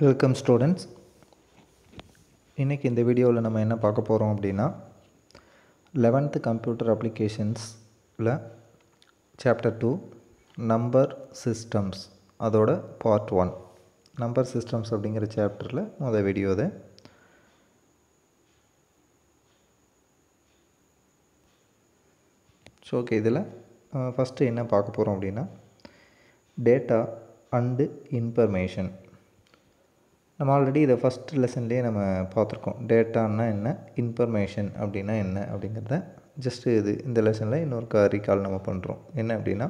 welcome students இன்றைக்கி இந்த வீடியோவில் நம்ம என்ன பார்க்க போகிறோம் அப்படின்னா லெவன்த்து கம்ப்யூட்டர் அப்ளிகேஷன்ஸில் சாப்டர் டூ நம்பர் சிஸ்டம்ஸ் அதோட பார்ட் ஒன் நம்பர் சிஸ்டம்ஸ் அப்படிங்கிற சாப்டரில் முதல் வீடியோ இது ஸோ ஓகே இதில் ஃபஸ்ட்டு என்ன பார்க்க போகிறோம் அப்படின்னா டேட்டா அண்டு இன்ஃபர்மேஷன் நம்ம ஆல்ரெடி இதை ஃபஸ்ட் லெசன்லேயே நம்ம பார்த்துருக்கோம் டேட்டான்னா என்ன இன்ஃபர்மேஷன் அப்படின்னா என்ன அப்படிங்கிறத ஜஸ்ட்டு இது இந்த லெசனில் இன்னொரு ரீகால் நம்ம பண்ணுறோம் என்ன அப்படின்னா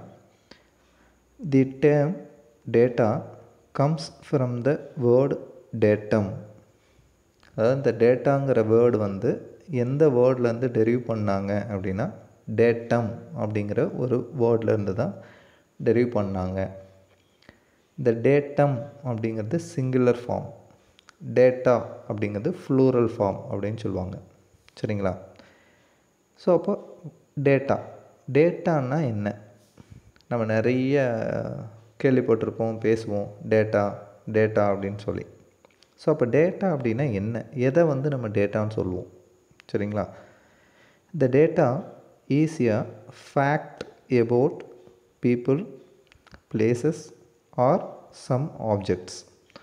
the term data comes from the word datum அதாவது இந்த டேட்டாங்கிற வேர்டு வந்து எந்த வேர்ட்லேருந்து டெரிவ் பண்ணாங்க அப்படின்னா டேட்டம் அப்படிங்கிற ஒரு வேர்ட்லேருந்து தான் டெரிவ் பண்ணாங்க இந்த டேட்டம் அப்படிங்கிறது சிங்குலர் ஃபார்ம் டேட்டா அப்படிங்கிறது ஃப்ளூரல் ஃபார்ம் அப்படின்னு சொல்லுவாங்க சரிங்களா ஸோ அப்போ டேட்டா டேட்டான்னா என்ன நம்ம நிறைய கேள்விப்பட்டிருப்போம் பேசுவோம் டேட்டா டேட்டா அப்படின்னு சொல்லி ஸோ அப்போ டேட்டா அப்படின்னா என்ன எதை வந்து நம்ம டேட்டான்னு சொல்லுவோம் சரிங்களா இந்த டேட்டா ஈஸியாக fact about people places or some objects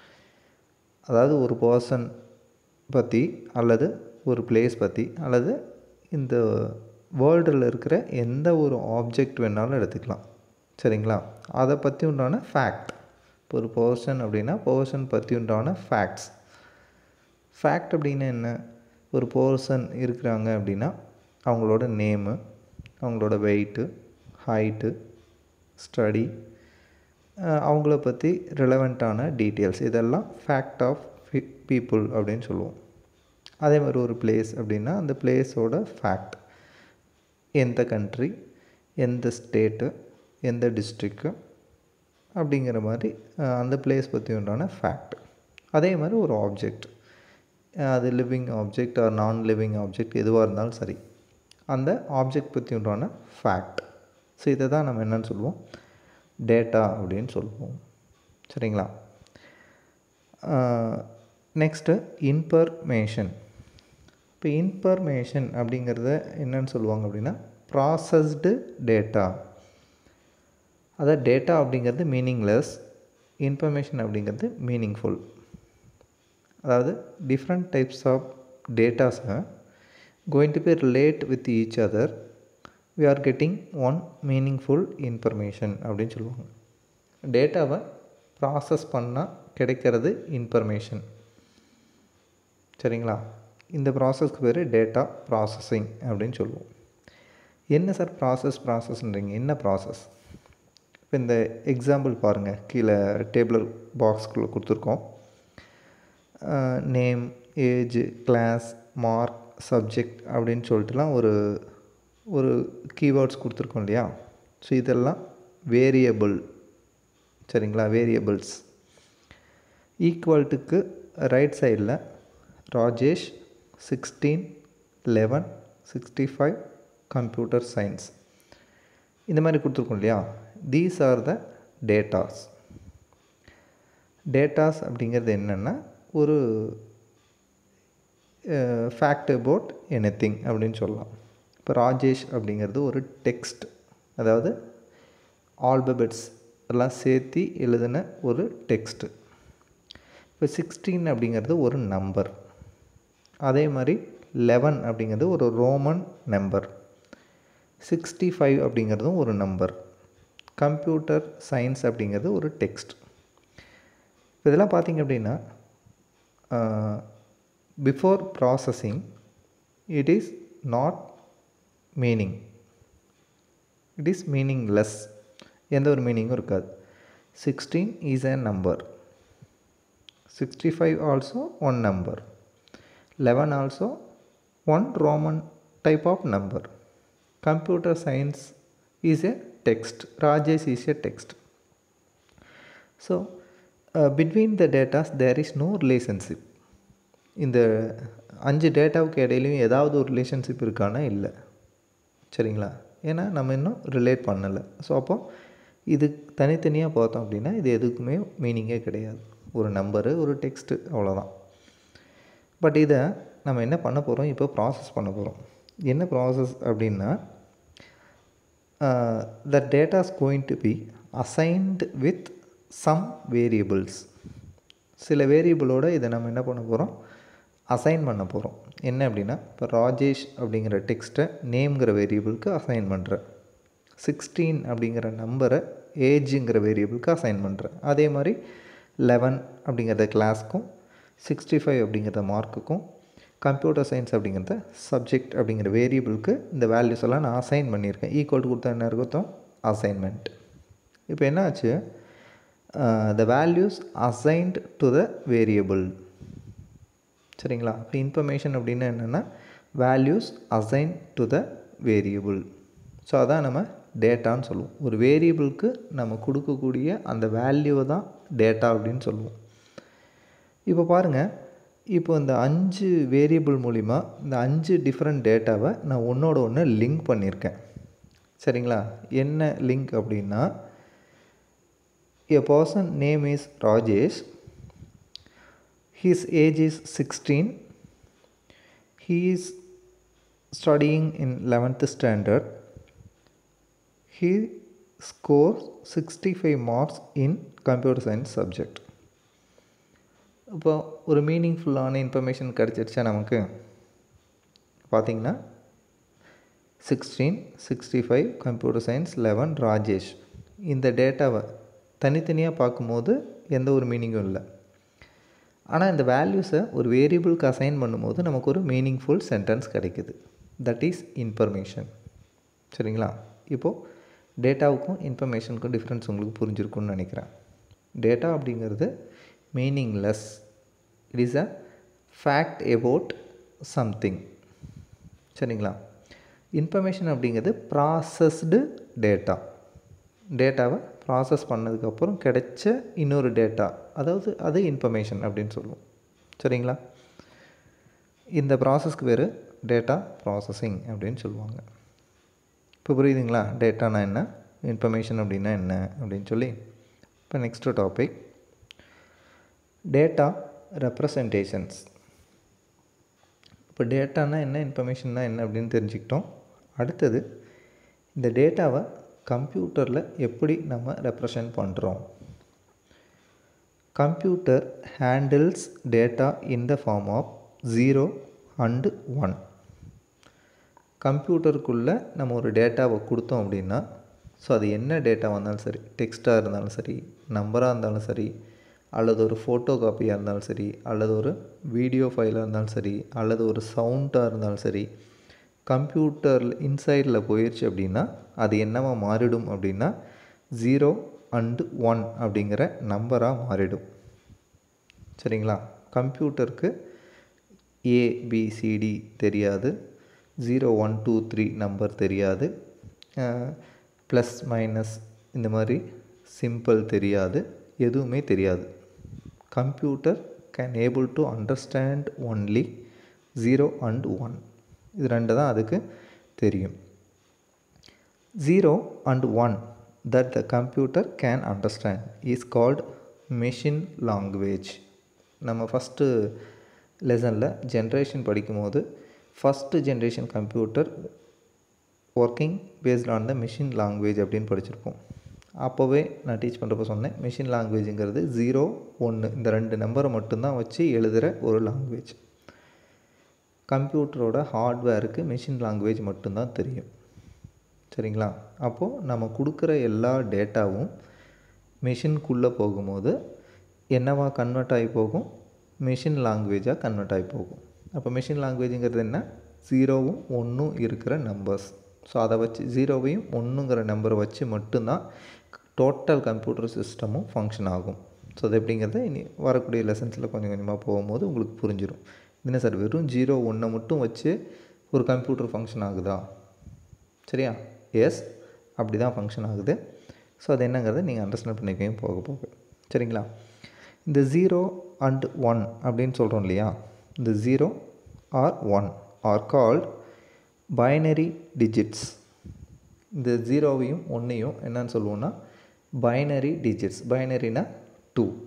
அதாவது ஒரு பர்சன் பற்றி அல்லது ஒரு பிளேஸ் பற்றி அல்லது இந்த வேர்ல்டில் இருக்கிற எந்த ஒரு ஆப்ஜெக்ட் வேணாலும் எடுத்துக்கலாம் சரிங்களா அதை பற்றி உண்டான ஃபேக்ட் இப்போ ஒரு பர்சன் அப்படின்னா பர்சன் பற்றி உண்டான ஃபேக்ட்ஸ் ஃபேக்ட் அப்படின்னா என்ன ஒரு பர்சன் இருக்கிறாங்க அப்படின்னா அவங்களோட நேமு அவங்களோட வெயிட்டு ஹைட்டு ஸ்டடி அவங்கள பற்றி ரிலவெண்ட்டான டீட்டெயில்ஸ் இதெல்லாம் ஃபேக்ட் ஆஃப் பீப்புள் அப்படின்னு சொல்லுவோம் அதே மாதிரி ஒரு பிளேஸ் அப்படின்னா அந்த பிளேஸோட ஃபேக்ட் எந்த கண்ட்ரி எந்த ஸ்டேட்டு எந்த டிஸ்ட்ரிக்கு அப்படிங்கிற மாதிரி அந்த பிளேஸ் பற்றி உண்டான ஃபேக்ட் அதே மாதிரி ஒரு ஆப்ஜெக்ட் அது living object or non living object எதுவாக இருந்தாலும் சரி அந்த ஆப்ஜெக்ட் பற்றி உண்டான ஃபேக்ட் ஸோ இதை தான் நம்ம என்னென்னு சொல்லுவோம் டேட்டா அப்படின்னு சொல்லுவோம் சரிங்களா நெக்ஸ்ட்டு இன்ஃபர்மேஷன் இப்போ இன்ஃபர்மேஷன் அப்படிங்கிறத என்னன்னு சொல்லுவாங்க அப்படின்னா ப்ராசஸ்டு டேட்டா அதாவது டேட்டா அப்படிங்கிறது மீனிங்லெஸ் இன்ஃபர்மேஷன் அப்படிங்கிறது மீனிங்ஃபுல் அதாவது டிஃப்ரெண்ட் டைப்ஸ் ஆஃப் டேட்டாஸை going to be relate with each other we are getting one meaningful information அப்படின்னு சொல்லுவாங்க டேட்டாவை ப்ராசஸ் பண்ணால் கிடைக்கிறது இன்ஃபர்மேஷன் சரிங்களா இந்த ப்ராசஸ்க்கு பேர் டேட்டா ப்ராசஸிங் அப்படின்னு சொல்லுவோம் என்ன சார் ப்ராசஸ் ப்ராசஸ்ன்றீங்க என்ன ப்ராசஸ் இப்போ இந்த எக்ஸாம்பிள் பாருங்கள் கீழே டேபிள் பாக்ஸ்குள்ளே கொடுத்துருக்கோம் name age class mark subject அப்படின்னு சொல்லிட்டுலாம் ஒரு ஒரு கீவேர்ட்ஸ் கொடுத்துருக்கோம் இல்லையா ஸோ இதெல்லாம் வேரியபிள் சரிங்களா வேரியபிள்ஸ் ஈக்குவல்ட்டுக்கு ரைட் சைடில் Rajesh sixteen eleven sixty five computer science இந்த மாதிரி கொடுத்துருக்கோம் இல்லையா these are the datas datas அப்படிங்கிறது என்னென்னா ஒரு ஃபேக்ட் அபவுட் எனி திங் அப்படின்னு சொல்லலாம் இப்போ ராஜேஷ் அப்படிங்கிறது ஒரு டெக்ஸ்ட் அதாவது ஆல்பபெட்ஸ் எல்லாம் சேர்த்து எழுதின ஒரு டெக்ஸ்ட்டு இப்போ சிக்ஸ்டீன் அப்படிங்கிறது ஒரு நம்பர் அதே மாதிரி லெவன் அப்படிங்கிறது ஒரு ரோமன் நம்பர் சிக்ஸ்டி ஃபைவ் அப்படிங்கிறதும் ஒரு நம்பர் கம்ப்யூட்டர் சயின்ஸ் அப்படிங்கிறது ஒரு டெக்ஸ்ட் இப்போ இதெல்லாம் பார்த்திங்க அப்படின்னா before processing it is not meaning it is meaningless எந்த ஒரு மீனிங்கும் இருக்காது sixteen is a number sixty five also one number eleven also one Roman type of number computer science is a text Rajesh is a text so between the datas there is no relationship இந்த அஞ்சு டேட்டாவுக்கு இடையிலையும் ஏதாவது ஒரு relationship இருக்கானா இல்லை சரிங்களா ஏன்னா நம்ம இன்னும் ரிலேட் பண்ணலை ஸோ அப்போ இது தனித்தனியாக பார்த்தோம் அப்படின்னா இது எதுக்குமே மீனிங்கே கிடையாது ஒரு நம்பரு ஒரு டெக்ஸ்ட்டு அவ்வளோதான் பட் இதை நம்ம என்ன பண்ண போகிறோம் இப்போ ப்ராசஸ் பண்ண போகிறோம் என்ன ப்ராசஸ் அப்படின்னா the data is going to be assigned with some variables சில வேரியபிளோட இதை நம்ம என்ன பண்ண போகிறோம் அசைன் பண்ண போகிறோம் என்ன அப்படின்னா இப்போ ராஜேஷ் அப்படிங்கிற டெக்ஸ்ட்டை நேம்ங்கிற வேரியபிளுக்கு அசைன் பண்ணுறேன் சிக்ஸ்டீன் அப்படிங்கிற நம்பரை ஏஜுங்கிற வேரியபிளுக்கு அசைன் பண்ணுறேன் அதே மாதிரி லெவன் அப்படிங்கிறத கிளாஸ்க்கும் சிக்ஸ்டி ஃபைவ் அப்படிங்கிறத மார்க்குக்கும் கம்ப்யூட்டர் சயின்ஸ் அப்படிங்கிறத சப்ஜெக்ட் அப்படிங்கிற வேரியபிளுக்கு இந்த வேல்யூஸ் எல்லாம் நான் அசைன் பண்ணியிருக்கேன் ஈக்குவல் டு கொடுத்தா என்ன இருக்கும் அசைன்மெண்ட் இப்போ என்ன ஆச்சு the values assigned to the variable சரிங்களா இப்போ இன்ஃபர்மேஷன் அப்படின்னா என்னென்னா values assign to the variable so அதான் நம்ம டேட்டான்னு சொல்லுவோம் ஒரு வேரியபிளுக்கு நம்ம கொடுக்கக்கூடிய அந்த வேல்யூவை தான் டேட்டா அப்படின்னு சொல்லுவோம் இப்போ பாருங்கள் இப்போ இந்த அஞ்சு வேரியபிள் மூலிமா இந்த அஞ்சு டிஃப்ரெண்ட் டேட்டாவை நான் ஒன்றோட ஒன்று லிங்க் பண்ணியிருக்கேன் சரிங்களா என்ன லிங்க் அப்படின்னா a person name is Rajesh his age is 16 he is studying in 11th standard he scores 65 marks in computer science subject இப்போ ஒரு மீனிங்ஃபுல்லான இன்ஃபர்மேஷன் கிடச்சிருச்சா நமக்கு பார்த்தீங்கன்னா sixteen sixty five computer science eleven Rajesh இந்த டேட்டாவை தனித்தனியாக பார்க்கும்போது எந்த ஒரு மீனிங்கும் இல்லை ஆனால் இந்த வேல்யூஸை ஒரு வேரியபிளுக்கு அசைன் பண்ணும்போது நமக்கு ஒரு மீனிங்ஃபுல் சென்டென்ஸ் கிடைக்குது தட் இஸ் இன்ஃபர்மேஷன் சரிங்களா இப்போது டேட்டாவுக்கும் இன்ஃபர்மேஷனுக்கும் டிஃப்ரென்ஸ் உங்களுக்கு புரிஞ்சிருக்கும்னு நினைக்கிறேன் டேட்டா அப்படிங்கிறது meaningless it is a fact about something சரிங்களா இன்ஃபர்மேஷன் அப்படிங்கிறது ப்ராசஸ்டு டேட்டா டேட்டாவை ப்ராசஸ் பண்ணதுக்கப்புறம் கிடைச்ச இன்னொரு டேட்டா அதாவது அது இன்ஃபர்மேஷன் அப்படின்னு சொல்லுவோம் சரிங்களா இந்த ப்ராசஸ்க்கு பேர் டேட்டா ப்ராசஸிங் அப்படின்னு சொல்லுவாங்க இப்போ புரியுதுங்களா டேட்டானா என்ன இன்ஃபர்மேஷன் அப்படின்னா என்ன அப்படின்னு சொல்லி இப்போ நெக்ஸ்ட்டு டாபிக் டேட்டா ரெப்ரசன்டேஷன்ஸ் இப்போ டேட்டானா என்ன இன்ஃபர்மேஷன்னா என்ன அப்படின்னு தெரிஞ்சுக்கிட்டோம் அடுத்தது இந்த டேட்டாவை கம்ப்யூட்டரில் எப்படி நம்ம ரெப்ரசன்ட் பண்ணுறோம் computer handles data in the form of zero and one கம்ப்யூட்டருக்குள்ளே நம்ம ஒரு டேட்டாவை கொடுத்தோம் அப்படின்னா ஸோ அது என்ன டேட்டாவாக இருந்தாலும் சரி டெக்ஸ்ட்டாக இருந்தாலும் சரி நம்பராக இருந்தாலும் சரி அல்லது ஒரு ஃபோட்டோ காப்பியாக இருந்தாலும் சரி அல்லது ஒரு வீடியோ ஃபைலாக இருந்தாலும் சரி அல்லது ஒரு சவுண்டாக இருந்தாலும் சரி கம்ப்யூட்டரில் இன்சைடில் போயிடுச்சு அப்படின்னா அது என்னவா மாறிடும் அப்படின்னா ஜீரோ அண்டு ஒன் அப்படிங்கிற நம்பராக மாறிடும் சரிங்களா கம்ப்யூட்டருக்கு ஏபிசிடி தெரியாது zero one two three number தெரியாது ப்ளஸ் மைனஸ் இந்த மாதிரி சிம்பிள் தெரியாது எதுவுமே தெரியாது computer can able to understand only zero and one இது ரெண்டு தான் அதுக்கு தெரியும் zero and one that the computer can understand is called machine language நம்ம ஃபஸ்ட்டு லெசனில் ஜென்ரேஷன் படிக்கும்போது first generation computer working based on the machine language அப்படின்னு படிச்சிருப்போம் அப்போவே நான் டீச் பண்ணுறப்ப சொன்னேன் மிஷின் லாங்குவேஜுங்கிறது ஜீரோ ஒன்று இந்த ரெண்டு நம்பரை மட்டும்தான் வச்சு எழுதுகிற ஒரு லாங்குவேஜ் கம்ப்யூட்டரோட ஹார்ட்வேருக்கு மிஷின் லாங்குவேஜ் மட்டும்தான் தெரியும் சரிங்களா அப்போது நம்ம கொடுக்குற எல்லா டேட்டாவும் மிஷின்குள்ளே போகும்போது என்னவா கன்வெர்ட் ஆகி போகும் மிஷின் லாங்குவேஜாக கன்வெர்ட் ஆகி போகும் அப்போ மிஷின் லாங்குவேஜுங்கிறது என்ன ஜீரோவும் ஒன்றும் இருக்கிற நம்பர்ஸ் ஸோ அதை வச்சு ஜீரோவையும் ஒன்றுங்கிற நம்பரை வச்சு மட்டும்தான் டோட்டல் கம்ப்யூட்டர் சிஸ்டமும் ஃபங்க்ஷன் ஆகும் ஸோ அது எப்படிங்கிறத இனி வரக்கூடிய லெசன்ஸில் கொஞ்சம் கொஞ்சமாக போகும்போது உங்களுக்கு புரிஞ்சிடும் என்ன சார் வெறும் ஜீரோ ஒன்றை மட்டும் வச்சு ஒரு கம்ப்யூட்டர் ஃபங்க்ஷன் ஆகுதா சரியா எஸ் அப்படி தான் ஃபங்க்ஷன் ஆகுது ஸோ அது என்னங்கிறத நீங்கள் அண்டர்ஸ்டாண்ட் பண்ணிக்கவே போக போக சரிங்களா இந்த ஜீரோ அண்ட் ஒன் அப்படின்னு சொல்கிறோம் இல்லையா இந்த zero or one are called binary digits இந்த ஜீரோவையும் ஒன்றையும் என்னன்னு சொல்லுவோன்னா பைனரி டிஜிட்ஸ் பைனரினா டூ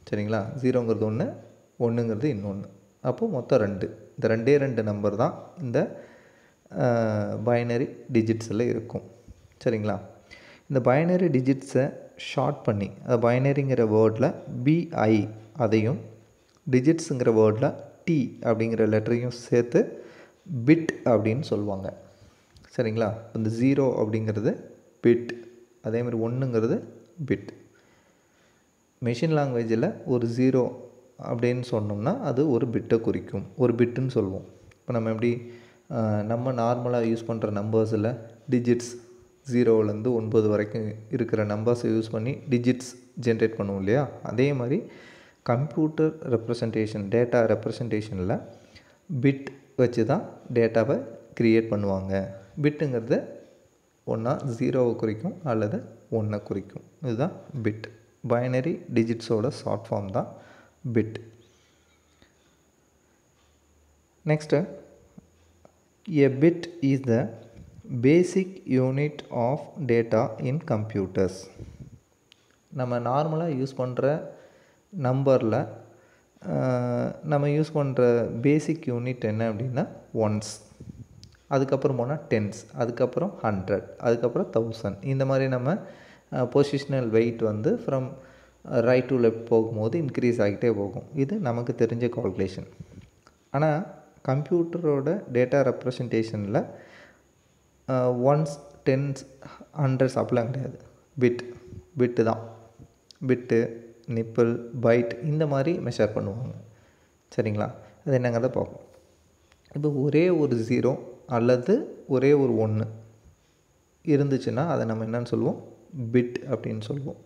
சரிங்களா ஜீரோங்கிறது ஒன்று ஒன்றுங்கிறது இன்னொன்று அப்போது மொத்தம் ரெண்டு இந்த ரெண்டே ரெண்டு நம்பர் தான் இந்த பைனரி டிஜிட்ஸில் இருக்கும் சரிங்களா இந்த பைனரி டிஜிட்ஸை ஷார்ட் பண்ணி அந்த பைனரிங்கிற வேர்டில் பிஐ அதையும் டிஜிட்ஸுங்கிற வேர்டில் டி அப்படிங்கிற லெட்டரையும் சேர்த்து பிட் அப்படின்னு சொல்லுவாங்க சரிங்களா இந்த ஜீரோ அப்படிங்கிறது பிட் அதேமாதிரி ஒன்றுங்கிறது பிட் மெஷின் லாங்குவேஜில் ஒரு ஜீரோ அப்படின்னு சொன்னோம்னா அது ஒரு பிட்டை குறிக்கும் ஒரு பிட்டுன்னு சொல்லுவோம் இப்போ நம்ம எப்படி நம்ம நார்மலாக யூஸ் பண்ணுற நம்பர்ஸில் டிஜிட்ஸ் ஜீரோவிலேருந்து ஒன்பது வரைக்கும் இருக்கிற நம்பர்ஸை யூஸ் பண்ணி டிஜிட்ஸ் ஜென்ரேட் பண்ணுவோம் இல்லையா அதே மாதிரி கம்ப்யூட்டர் ரெப்ரசன்டேஷன் டேட்டா ரெப்ரசன்டேஷனில் பிட் வச்சு தான் டேட்டாவை க்ரியேட் பண்ணுவாங்க பிட்டுங்கிறது ஒன்றா ஜீரோவை குறிக்கும் அல்லது ஒன்றை குறிக்கும் இதுதான் பிட் பைனரி டிஜிட்ஸோட ஷார்ட் ஃபார்ம் தான் bit next a bit is the basic unit of data in computers நம்ம நார்மலாக யூஸ் பண்ணுற நம்பரில் நம்ம யூஸ் பண்ணுற பேசிக் யூனிட் என்ன அப்படின்னா ஒன்ஸ் அதுக்கப்புறம் போனால் டென்ஸ் அதுக்கப்புறம் ஹண்ட்ரட் அதுக்கப்புறம் தௌசண்ட் இந்த மாதிரி நம்ம பொசிஷனல் வெயிட் வந்து ஃப்ரம் ரைட் டு லெஃப்ட் போகும்போது இன்க்ரீஸ் ஆகிட்டே போகும் இது நமக்கு தெரிஞ்ச கால்குலேஷன் ஆனால் கம்ப்யூட்டரோட டேட்டா ரெப்ரசன்டேஷனில் ஒன்ஸ் டென்ஸ் ஹண்ட்ரட்ஸ் அப்படிலாம் கிடையாது பிட் பிட்டு தான் பிட்டு நிப்பிள் பைட் இந்த மாதிரி மெஷர் பண்ணுவாங்க சரிங்களா அது என்னங்கிறத பார்ப்போம் இப்போ ஒரே ஒரு ஜீரோ அல்லது ஒரே ஒரு ஒன்று இருந்துச்சுன்னா அதை நம்ம என்னன்னு சொல்லுவோம் பிட் அப்படின்னு சொல்லுவோம்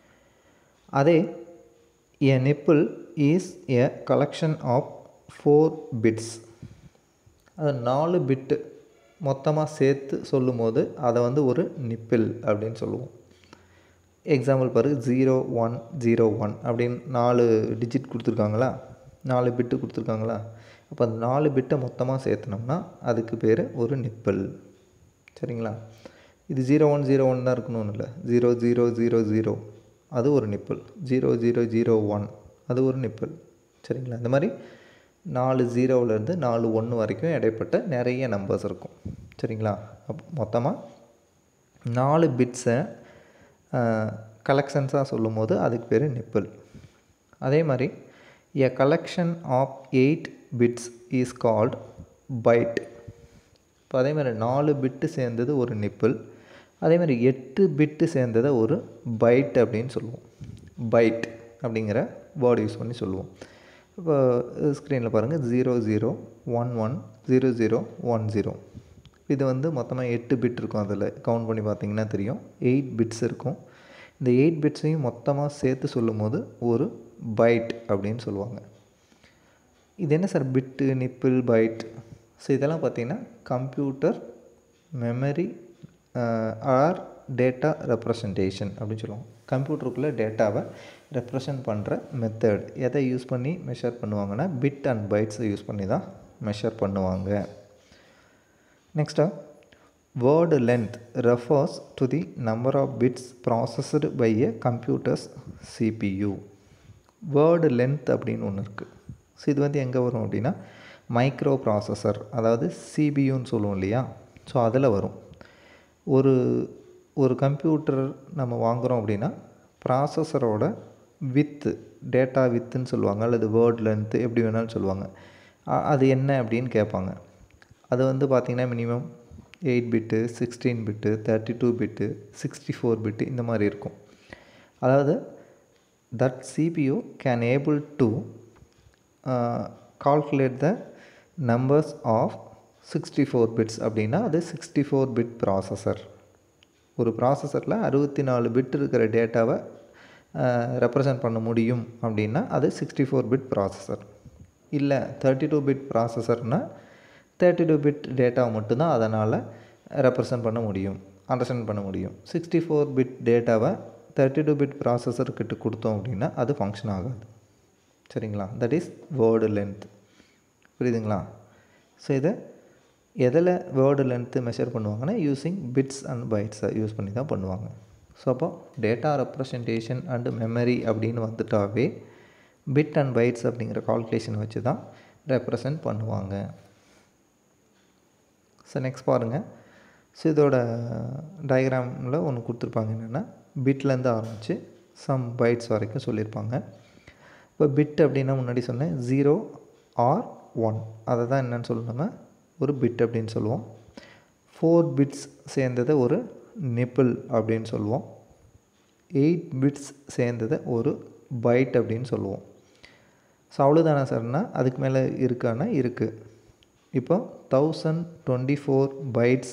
அதே a nibble is a collection of four bits அது நாலு பிட்டு மொத்தமாக சேர்த்து சொல்லும் போது அதை வந்து ஒரு நிப்பிள் அப்படின்னு சொல்லுவோம் எக்ஸாம்பிள் பாரு ஜீரோ ஒன் ஜீரோ ஒன் அப்படின்னு நாலு டிஜிட் கொடுத்துருக்காங்களா நாலு பிட்டு கொடுத்துருக்காங்களா அப்போ அந்த நாலு பிட்டை மொத்தமாக சேர்த்துனோம்னா அதுக்கு பேர் ஒரு நிப்பிள் சரிங்களா இது ஜீரோ ஒன் ஜீரோ ஒன் தான் இருக்கணும்னு இல்லை ஜீரோ ஜீரோ ஜீரோ ஜீரோ அது ஒரு nibble zero zero zero one அது ஒரு நிப்பிள் சரிங்களா இந்த மாதிரி நாலு ஜீரோவிலேருந்து நாலு ஒன்று வரைக்கும் இடைப்பட்ட நிறைய நம்பர்ஸ் இருக்கும் சரிங்களா அப் மொத்தமாக நாலு பிட்ஸை கலெக்ஷன்ஸாக சொல்லும் போது அதுக்கு பேர் நிப்பிள் அதே மாதிரி a collection of eight bits is called byte இப்போ அதே மாதிரி நாலு பிட்டு சேர்ந்தது ஒரு நிப்பிள் அதே மாதிரி எட்டு பிட்டு சேர்ந்ததை ஒரு பைட் அப்படின்னு சொல்லுவோம் பைட் அப்படிங்கிற வேர்டு யூஸ் பண்ணி சொல்லுவோம் இப்போ ஸ்க்ரீனில் பாருங்கள் zero zero one one zero zero one zero இது வந்து மொத்தமாக எட்டு பிட் இருக்கும் அதில் கவுண்ட் பண்ணி பார்த்தீங்கன்னா தெரியும் எயிட் பிட்ஸ் இருக்கும் இந்த எயிட் பிட்ஸையும் மொத்தமாக சேர்த்து சொல்லும் போது ஒரு பைட் அப்படின்னு சொல்லுவாங்க இது என்ன sir bit nibble byte so இதெல்லாம் பார்த்திங்கன்னா computer memory or data representation அப்படின்னு சொல்லுவோம் கம்ப்யூட்டருக்குள்ளே டேட்டாவை ரெப்ரசன்ட் பண்ணுற மெத்தட் எதை யூஸ் பண்ணி மெஷர் பண்ணுவாங்கன்னா பிட் அண்ட் பைட்ஸை யூஸ் பண்ணி தான் மெஷர் பண்ணுவாங்க நெக்ஸ்ட்டாக word length refers to the number of bits processed by a computer's CPU word length அப்படின்னு ஒன்று இருக்குது ஸோ இது வந்து எங்கே வரும் அப்படின்னா மைக்ரோ ப்ராசஸர் அதாவது சிபியூன்னு சொல்லுவோம் இல்லையா ஸோ அதில் வரும் ஒரு ஒரு கம்ப்யூட்டர் நம்ம வாங்குகிறோம் அப்படின்னா ப்ராசஸரோட வித்து டேட்டா வித்துன்னு சொல்லுவாங்க அல்லது வேர்ட் லென்த்து எப்படி வேணாலும் சொல்லுவாங்க அது என்ன அப்படின்னு கேட்பாங்க அது வந்து பார்த்திங்கன்னா minimum eight bit sixteen bit thirty two bit sixty four bit இந்த மாதிரி இருக்கும் அதாவது that CPU can able to calculate the numbers of sixty four bits அப்படின்னா அது சிக்ஸ்டி ஃபோர் பிட் ப்ராசஸர் ஒரு ப்ராசஸரில் அறுபத்தி நாலு பிட் இருக்கிற டேட்டாவை ரெப்ரசன்ட் பண்ண முடியும் அப்படின்னா அது சிக்ஸ்டி ஃபோர் பிட் ப்ராசஸர் இல்லை தேர்ட்டி டூ பிட் ப்ராசஸர்னால் தேர்ட்டி டூ பிட் டேட்டாவை மட்டும்தான் அதனால் ரெப்ரசன்ட் பண்ண முடியும் அண்டர்ஸ்டாண்ட் பண்ண முடியும் சிக்ஸ்டி ஃபோர் பிட் டேட்டாவை தேர்ட்டி டூ பிட் ப்ராசஸர்கிட்ட கொடுத்தோம் அப்படின்னா அது ஃபங்க்ஷன் ஆகாது சரிங்களா தட் இஸ் வேர்டு லென்த் புரியுதுங்களா ஸோ இதை எதில் வேர்டு லென்த்து மெஷர் பண்ணுவாங்கன்னா யூஸிங் பிட்ஸ் அண்ட் பைட்ஸை யூஸ் பண்ணி தான் பண்ணுவாங்க ஸோ அப்போ டேட்டா ரெப்ரசன்டேஷன் அண்டு மெமரி அப்படின்னு வந்துட்டாவே பிட் அண்ட் பைட்ஸ் அப்படிங்கிற கால்குலேஷன் வச்சு தான் ரெப்ரசன்ட் பண்ணுவாங்க ஸோ நெக்ஸ்ட் பாருங்கள் ஸோ இதோட டயக்ராமில் ஒன்று கொடுத்துருப்பாங்க என்னென்னா பிட்லேருந்து ஆரம்பித்து சம் பைட்ஸ் வரைக்கும் சொல்லியிருப்பாங்க இப்போ பிட் அப்படின்னா முன்னாடி சொன்னேன் ஜீரோ ஆர் ஒன் அதை தான் என்னென்னு சொல்லணும்னா ஒரு பிட் அப்படின்னு சொல்லுவோம் ஃபோர் பிட்ஸ் சேர்ந்ததை ஒரு நிப்பிள் அப்படின்னு சொல்லுவோம் எயிட் பிட்ஸ் சேர்ந்ததை ஒரு பைட் அப்படின்னு சொல்லுவோம் ஸோ அவ்வளோதானே சார்னா அதுக்கு மேலே இருக்கானா இருக்குது இப்போ தௌசண்ட் டுவெண்ட்டி ஃபோர் பைட்ஸ்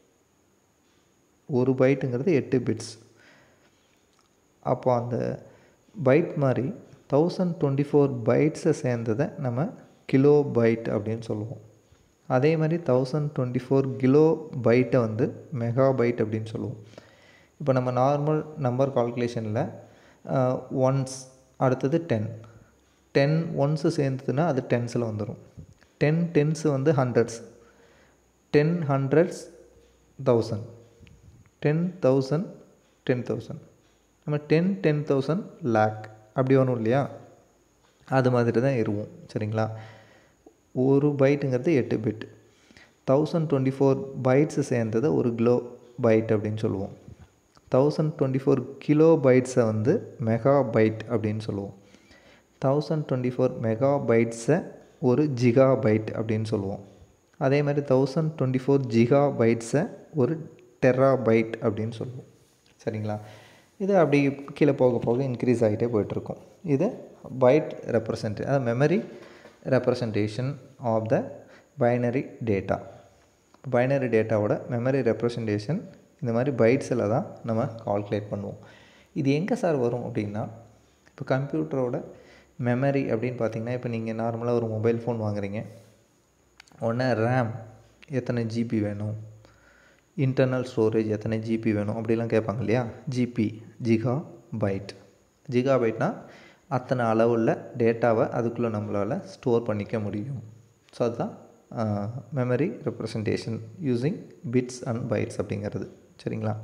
ஒரு பைட்டுங்கிறது எட்டு பிட்ஸ் அப்போ அந்த பைட் மாதிரி தௌசண்ட் டுவெண்ட்டி ஃபோர் பைட்ஸை சேர்ந்ததை நம்ம கிலோ பைட் அப்படின்னு சொல்லுவோம் அதே மாதிரி தௌசண்ட் டுவெண்ட்டி ஃபோர் கிலோ பைட்டை வந்து மெகா பைட் அப்படின்னு சொல்லுவோம் இப்போ நம்ம நார்மல் நம்பர் கால்குலேஷனில் ஒன்ஸ் அடுத்தது டென் டென் ஒன்ஸு சேர்ந்ததுன்னா அது டென்ஸில் வந்துடும் டென் டென்ஸு வந்து hundreds ten hundreds thousand ten thousand ten thousand நம்ம டென் டென் தௌசண்ட் லேக் அப்படி வரும் இல்லையா அது மாதிரி தான் இருவோம் சரிங்களா ஒரு பைட்டுங்கிறது எட்டு bit thousand twenty four bytes சேர்ந்ததை ஒரு கிலோ பைட் அப்படின்னு சொல்லுவோம் தௌசண்ட் டுவெண்ட்டி ஃபோர் கிலோ பைட்ஸை வந்து மெகா பைட் அப்படின்னு சொல்லுவோம் தௌசண்ட் டுவெண்ட்டி ஃபோர் மெகா பைட்ஸை ஒரு ஜிகா பைட் அப்படின்னு சொல்லுவோம் அதே மாதிரி தௌசண்ட் டுவெண்ட்டி ஃபோர் ஜிகா பைட்ஸை ஒரு டெரா பைட் அப்படின்னு சொல்லுவோம் சரிங்களா இது அப்படி கீழே போக போக இன்க்ரீஸ் ஆகிட்டே போயிட்டுருக்கும் இது பைட் ரெப்ரசன்ட் அதாவது memory representation of the binary data binary டேட்டாவோட மெமரி ரெப்ரசன்டேஷன் இந்த மாதிரி பைட்ஸில் தான் நம்ம கால்குலேட் பண்ணுவோம் இது எங்கே சார் வரும் அப்படின்னா இப்போ கம்ப்யூட்டரோட மெமரி அப்படின்னு பார்த்தீங்கன்னா இப்போ நீங்கள் நார்மலாக ஒரு மொபைல் ஃபோன் வாங்குறீங்க உடனே ரேம் எத்தனை ஜிபி வேணும் இன்டர்னல் ஸ்டோரேஜ் எத்தனை ஜிபி வேணும் அப்படிலாம் கேட்பாங்க இல்லையா ஜிபி ஜிகா பைட் ஜிகா பைட்னா அத்தனை அளவுள்ள டேட்டாவை அதுக்குள்ளே நம்மளால் ஸ்டோர் பண்ணிக்க முடியும் ஸோ அதுதான் memory representation using bits and bytes அப்படிங்கிறது சரிங்களா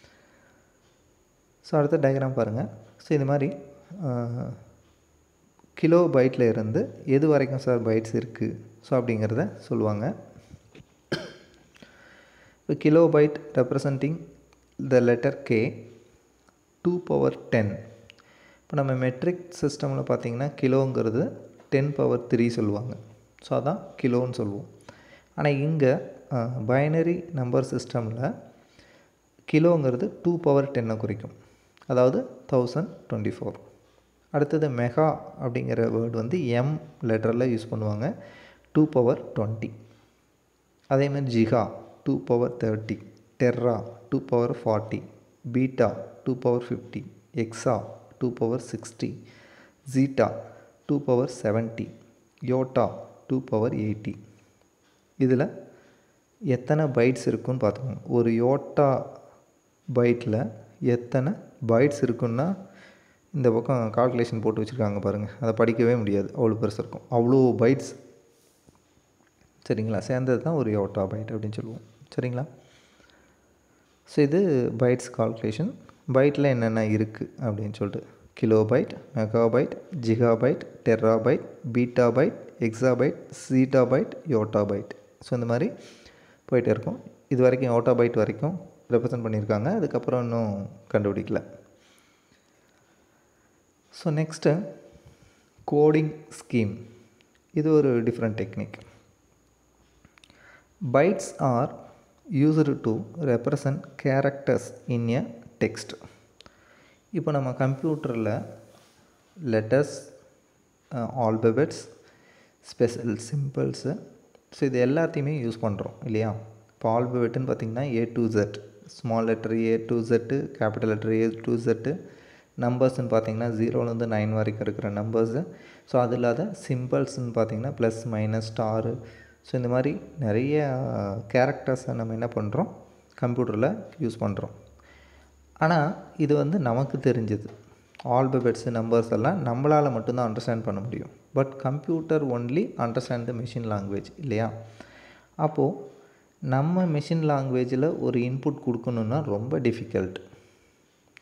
ஸோ அடுத்த டயக்ராம் பாருங்கள் ஸோ இது மாதிரி கிலோ பைட்டில் இருந்து எது வரைக்கும் சார் பைட்ஸ் இருக்குது ஸோ அப்படிங்கிறத சொல்லுவாங்க இப்போ kilo byte representing the letter K two power ten இப்போ நம்ம மெட்ரிக் சிஸ்டமில் பார்த்தீங்கன்னா கிலோங்கிறது டென் பவர் த்ரீ சொல்லுவாங்க ஸோ அதான் கிலோன்னு சொல்லுவோம் ஆனால் இங்கே பைனரி நம்பர் சிஸ்டமில் கிலோங்கிறது டூ பவர் டென்னை குறிக்கும் அதாவது தௌசண்ட் டுவெண்ட்டி ஃபோர் அடுத்தது மெகா அப்படிங்கிற வேர்டு வந்து எம் லெட்டரில் யூஸ் பண்ணுவாங்க டூ பவர் டுவெண்ட்டி அதேமாதிரி giga two power thirty tera two power forty peta two power fifty exa two power sixty zetta two power seventy yotta two power eighty இதில் எத்தனை bytes இருக்குன்னு பார்த்துக்கோங்க ஒரு யோட்டா பைட்டில் எத்தனை பைட்ஸ் இருக்குன்னா இந்த பக்கம் கால்குலேஷன் போட்டு வச்சுருக்காங்க பாருங்கள் அதை படிக்கவே முடியாது அவ்வளோ பெருசாக இருக்கும் அவ்வளோ பைட்ஸ் சரிங்களா சேர்ந்தது தான் ஒரு யோட்டா பைட் அப்படின்னு சொல்லுவோம் சரிங்களா ஸோ இது பைட்ஸ் கால்குலேஷன் பைட்டில் என்னென்ன இருக்குது அப்படின்னு சொல்லிட்டு kilo byte mega byte giga byte tera byte peta byte exa byte zetta byte yotta byte so இந்த மாதிரி போயிட்டே இருக்கும் இது வரைக்கும் யோட்டா பைட் வரைக்கும் ரெப்ரசன்ட் பண்ணியிருக்காங்க அதுக்கப்புறம் இன்னும் கண்டுபிடிக்கல ஸோ நெக்ஸ்ட்டு கோடிங் ஸ்கீம் இது ஒரு different technique bytes are used to represent characters in a text இப்போ நம்ம கம்ப்யூட்டரில் letters alphabets special symbols so இது எல்லாத்தையுமே யூஸ் பண்ணுறோம் இல்லையா இப்போ ஆல்பபெட்டுன்னு பார்த்திங்கன்னா A to Z small letter A to Z capital letter A to Z நம்பர்ஸ்னு பார்த்தீங்கன்னா ஜீரோலேருந்து நைன் வரைக்கும் இருக்கிற நம்பர்ஸு ஸோ அது இல்லாத சிம்பிள்ஸ்னு பார்த்தீங்கன்னா ப்ளஸ் மைனஸ் ஸ்டாரு ஸோ இந்த மாதிரி நிறைய கேரக்டர்ஸை நம்ம என்ன பண்ணுறோம் கம்ப்யூட்டரில் யூஸ் பண்ணுறோம் ஆனால் இது வந்து நமக்கு தெரிஞ்சது ஆல்பபெட்ஸு நம்பர்ஸ் எல்லாம் நம்மளால் மட்டும்தான் அண்டர்ஸ்டாண்ட் பண்ண முடியும் but computer only understand the machine language இல்லையா அப்போது நம்ம மிஷின் லாங்குவேஜில் ஒரு இன்புட் கொடுக்கணுன்னா ரொம்ப டிஃபிகல்ட்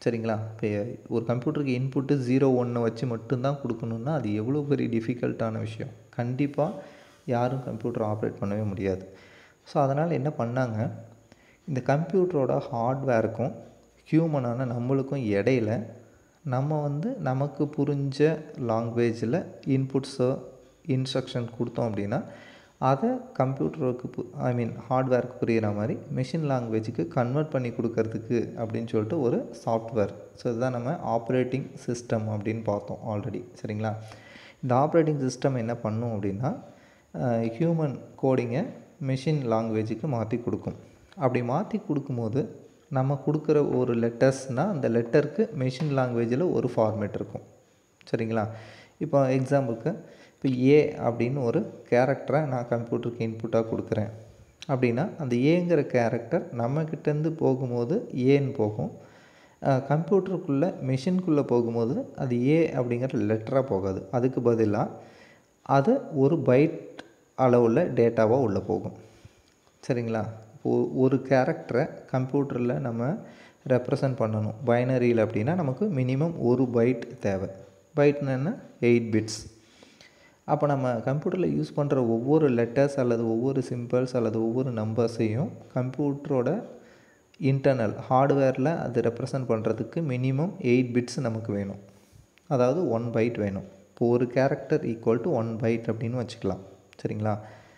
சரிங்களா இப்போ ஒரு கம்ப்யூட்டருக்கு இன்புட்டு ஜீரோ ஒன்னை வச்சு மட்டும்தான் கொடுக்கணுன்னா அது எவ்வளோ பெரிய டிஃபிகல்ட்டான விஷயம் கண்டிப்பாக யாரும் கம்ப்யூட்டர் ஆப்ரேட் பண்ணவே முடியாது ஸோ அதனால் என்ன பண்ணாங்க இந்த கம்ப்யூட்டரோட ஹார்ட்வேருக்கும் ஹியூமனான நம்மளுக்கும் இடையில நம்ம வந்து நமக்கு புரிஞ்ச லாங்குவேஜில் இன்புட்ஸோ இன்ஸ்ட்ரக்ஷன் கொடுத்தோம் அப்படின்னா அதை கம்ப்யூட்டருக்கு ஐ மீன் ஹார்ட்வேருக்கு புரிகிற மாதிரி மிஷின் லாங்குவேஜுக்கு கன்வெர்ட் பண்ணி கொடுக்கறதுக்கு அப்படின்னு சொல்லிட்டு ஒரு சாஃப்ட்வேர் ஸோ இதுதான் நம்ம ஆப்ரேட்டிங் சிஸ்டம் அப்படின்னு பார்த்தோம் ஆல்ரெடி சரிங்களா இந்த ஆப்ரேட்டிங் சிஸ்டம் என்ன பண்ணும் அப்படின்னா ஹியூமன் கோடிங்கை மிஷின் லாங்குவேஜுக்கு மாற்றி கொடுக்கும் அப்படி மாற்றி கொடுக்கும்போது நம்ம கொடுக்குற ஒரு லெட்டர்ஸ்னால் அந்த லெட்டருக்கு மிஷின் லாங்குவேஜில் ஒரு ஃபார்மேட் இருக்கும் சரிங்களா இப்போ எக்ஸாம்பிளுக்கு இப்போ ஏ அப்படின்னு ஒரு கேரக்டரை நான் கம்ப்யூட்டருக்கு இன்புட்டாக கொடுக்குறேன் அப்படின்னா அந்த ஏங்கிற கேரக்டர் நம்மக்கிட்டேருந்து போகும்போது ஏன்னு போகும் கம்ப்யூட்டருக்குள்ளே மிஷின்குள்ளே போகும்போது அது ஏ அப்படிங்கிற லெட்டராக போகாது அதுக்கு பதிலாக அது ஒரு பைட் அளவுள்ள டேட்டாவாக உள்ளே போகும் சரிங்களா இப்போது ஒரு கேரக்டரை கம்ப்யூட்டரில் நம்ம ரெப்ரசன்ட் பண்ணணும் பைனரியில் அப்படின்னா நமக்கு மினிமம் ஒரு பைட் தேவை பைட்னா என்ன எயிட் பிட்ஸ் அப்போ நம்ம கம்ப்யூட்டரில் யூஸ் பண்ணுற ஒவ்வொரு லெட்டர்ஸ் அல்லது ஒவ்வொரு சிம்பிள்ஸ் அல்லது ஒவ்வொரு நம்பர்ஸையும் கம்ப்யூட்டரோட இன்டர்னல் ஹார்ட்வேரில் அது ரெப்ரசன்ட் பண்ணுறதுக்கு மினிமம் எயிட் பிட்ஸ் நமக்கு வேணும் அதாவது ஒன் பைட் வேணும் இப்போ ஒரு character equal to one byte அப்படின்னு வச்சுக்கலாம் சரிங்களா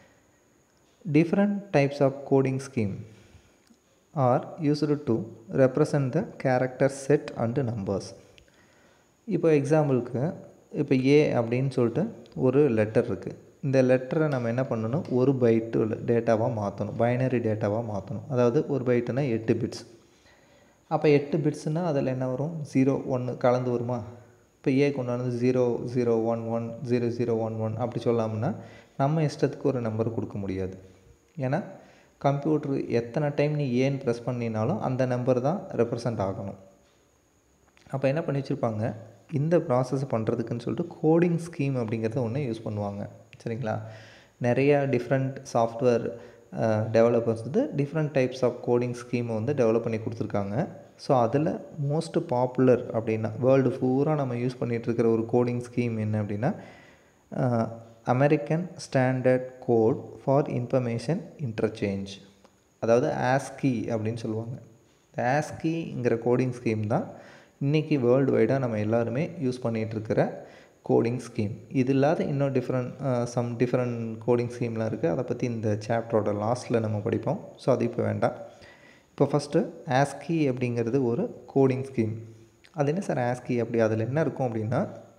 different types of coding scheme are used to represent the character set and numbers இப்போ எக்ஸாம்பிளுக்கு இப்போ ஏ அப்படின்னு சொல்லிட்டு ஒரு லெட்டர் இருக்குது இந்த லெட்டரை நம்ம என்ன பண்ணணும் ஒரு பைட்டு டேட்டாவாக மாற்றணும் பைனரி டேட்டாவாக மாற்றணும் அதாவது ஒரு பைட்டுனா எட்டு பிட்ஸ் அப்போ எட்டு பிட்ஸ்னால் அதில் என்ன வரும் ஜீரோ ஒன்று கலந்து வருமா இப்போ ஏ கொண்டாந்து zero zero one one zero zero one one அப்படி சொல்லாம்னா நம்ம இஷ்டத்துக்கு ஒரு நம்பர் கொடுக்க முடியாது ஏன்னா கம்ப்யூட்ரு எத்தனை டைம் நீ ஏன்னு ப்ரெஸ் பண்ணினாலும் அந்த நம்பர் தான் ரெப்ரசன்ட் ஆகணும் அப்போ என்ன பண்ணி வச்சுருப்பாங்க இந்த ப்ராசஸ் பண்ணுறதுக்குன்னு சொல்லிட்டு கோடிங் ஸ்கீம் அப்படிங்கிறத ஒன்று யூஸ் பண்ணுவாங்க சரிங்களா நிறையா டிஃப்ரெண்ட் சாஃப்ட்வேர் டெவலப்பர்ஸ் வந்து டிஃப்ரெண்ட் டைப்ஸ் ஆஃப் கோடிங் ஸ்கீமை வந்து டெவலப் பண்ணி கொடுத்துருக்காங்க ஸோ அதில் மோஸ்ட் பாப்புலர் அப்படின்னா வேர்ல்டு பூரா நம்ம யூஸ் பண்ணிகிட்ருக்கிற ஒரு கோடிங் ஸ்கீம் என்ன அப்படின்னா American standard code for Information Interchange அதாவது ஆஸ்கி அப்படின்னு சொல்லுவாங்க இந்த ஆஸ்கிங்கிற கோடிங் ஸ்கீம் தான் இன்றைக்கி வேர்ல்டு வைடாக நம்ம எல்லாருமே யூஸ் பண்ணிகிட்ருக்கிற கோடிங் ஸ்கீம் இது இல்லாத இன்னும் டிஃப்ரெண்ட் சம் டிஃப்ரெண்ட் கோடிங் ஸ்கீம்லாம் இருக்குது அதை பற்றி இந்த சாப்டரோட லாஸ்ட்டில் நம்ம படிப்போம் ஸோ அது இப்போ வேண்டாம் இப்போ ஃபஸ்ட்டு ஆஸ்கி அப்படிங்கிறது ஒரு கோடிங் ஸ்கீம் அது என்ன சார் ஆஸ்கி அப்படி அதில் என்ன இருக்கும் அப்படின்னா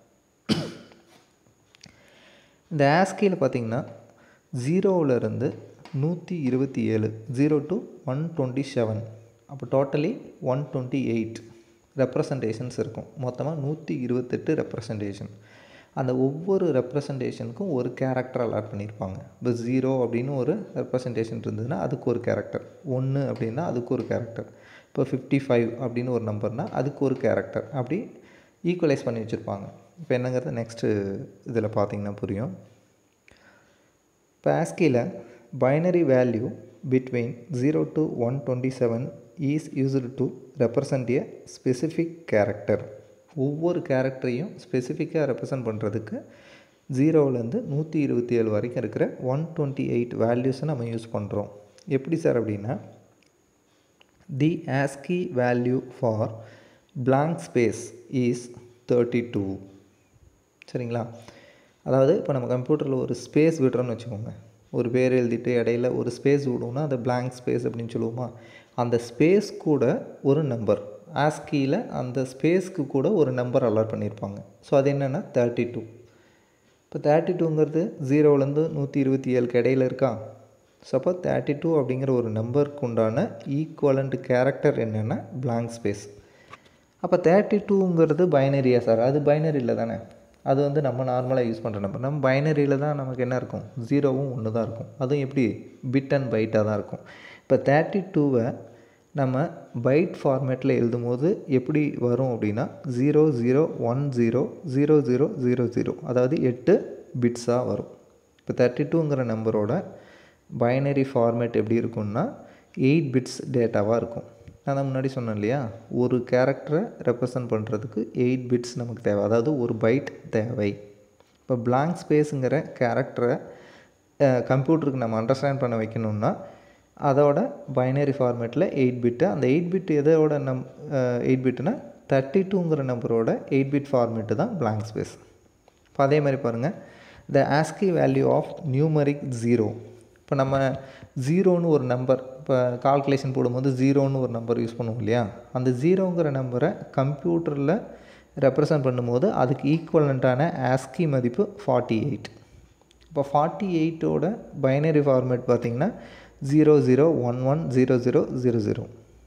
இந்த ஆஸ்கியில் பார்த்தீங்கன்னா ஜீரோவிலேருந்து நூற்றி இருபத்தி ஏழு zero to one twenty seven அப்போ totally one twenty eight representations இருக்கும் மொத்தமாக நூற்றி இருபத்தெட்டு ரெப்ரசன்டேஷன் அந்த ஒவ்வொரு ரெப்ரசன்டேஷனுக்கும் ஒரு கேரக்டர் அலாட் பண்ணியிருப்பாங்க இப்போ ஜீரோ அப்படின்னு ஒரு ரெப்ரசன்டேஷன் இருந்ததுன்னா அதுக்கு ஒரு கேரக்டர் ஒன்று அப்படின்னா அதுக்கு ஒரு கேரக்டர் இப்போ ஃபிஃப்டி ஃபைவ் அப்படின்னு ஒரு நம்பர்னால் அதுக்கு ஒரு கேரக்டர் அப்படி ஈக்குவலைஸ் பண்ணி வச்சுருப்பாங்க இப்போ என்னங்கிறது நெக்ஸ்ட்டு இதில் பார்த்தீங்கன்னா புரியும் இப்போ ஆஸ்கியில் binary value between zero to one twenty seven is used to represent a specific character ஒவ்வொரு கேரக்டரையும் ஸ்பெசிஃபிக்காக ரெப்ரசன்ட் பண்ணுறதுக்கு ஜீரோவிலேருந்து நூற்றி இருபத்தி ஏழு வரைக்கும் இருக்கிற ஒன் டுவெண்ட்டி எயிட் வேல்யூஸை நம்ம யூஸ் பண்ணுறோம் எப்படி சார் அப்படின்னா the ASCII value for blank space is thirty two சரிங்களா அதாவது இப்போ நம்ம கம்ப்யூட்டரில் ஒரு ஸ்பேஸ் விடுறோன்னு வச்சுக்கோங்க ஒரு பேர் எழுதிட்டு இடையில ஒரு ஸ்பேஸ் விடுவோம்னா அதை blank ஸ்பேஸ் அப்படின்னு சொல்லுவோமா அந்த ஸ்பேஸ் கூட ஒரு நம்பர் ஆஸ்கியில் அந்த ஸ்பேஸ்க்கு கூட ஒரு நம்பர் அலாட் பண்ணியிருப்பாங்க ஸோ அது என்னென்னா தேர்ட்டி டூ இப்போ தேர்ட்டி டூங்கிறது ஜீரோலேருந்து நூற்றி இருபத்தி ஏழுக்கு இடையில இருக்கா ஸோ அப்போ தேர்ட்டி டூ அப்படிங்கிற ஒரு நம்பருக்கு உண்டான ஈக்குவலண்ட் கேரக்டர் என்னென்னா blank ஸ்பேஸ் அப்போ தேர்ட்டி டூங்கிறது பைனரியா சார் அது பைனரியில் தானே அது வந்து நம்ம நார்மலாக யூஸ் பண்ணுற நம்பர் நம்ம பைனரியில் தான் நமக்கு என்ன இருக்கும் ஜீரோவும் ஒன்று தான் இருக்கும் அதுவும் எப்படி பிட் அண்ட் பைட்டாக தான் இருக்கும் இப்போ தேர்ட்டி டூவை நம்ம பைட் ஃபார்மேட்டில் எழுதும் போது எப்படி வரும் அப்படின்னா zero zero one zero zero zero zero zero அதாவது எட்டு பிட்ஸாக வரும் இப்போ தேர்ட்டி டூங்கிற நம்பரோட பைனரி ஃபார்மேட் எப்படி இருக்கும்னா எயிட் பிட்ஸ் டேட்டாவாக இருக்கும் நான் தான் முன்னாடி சொன்னேன் இல்லையா ஒரு கேரக்டரை ரெப்ரசன்ட் பண்ணுறதுக்கு எயிட் பிட்ஸ் நமக்கு தேவை அதாவது ஒரு பைட் தேவை இப்போ blank ஸ்பேஸுங்கிற கேரக்டரை கம்ப்யூட்டருக்கு நம்ம அண்டர்ஸ்டாண்ட் பண்ண வைக்கணும்னா அதோட பைனரி ஃபார்மேட்டில் எயிட் பிட்டு அந்த எயிட் பிட் எதோட நம் எயிட் பிட்டுனா தேர்ட்டி டூங்கிற நம்பரோட எயிட் பிட் ஃபார்மேட்டு தான் blank ஸ்பேஸ் இப்போ அதே மாதிரி பாருங்கள் the ASCII value of numeric zero இப்போ நம்ம ஜீரோன்னு ஒரு நம்பர் இப்போ கால்குலேஷன் போடும்போது ஜீரோன்னு ஒரு நம்பர் யூஸ் பண்ணுவோம் இல்லையா அந்த ஜீரோங்கிற நம்பரை கம்ப்யூட்டரில் ரெப்ரசன்ட் பண்ணும்போது அதுக்கு ஈக்குவலண்ட்டான ஆஸ்கி மதிப்பு ஃபார்ட்டி எயிட் இப்போ ஃபார்ட்டி எயிட்டோட பைனரி ஃபார்மேட் பார்த்திங்கன்னா zero zero one one zero zero zero zero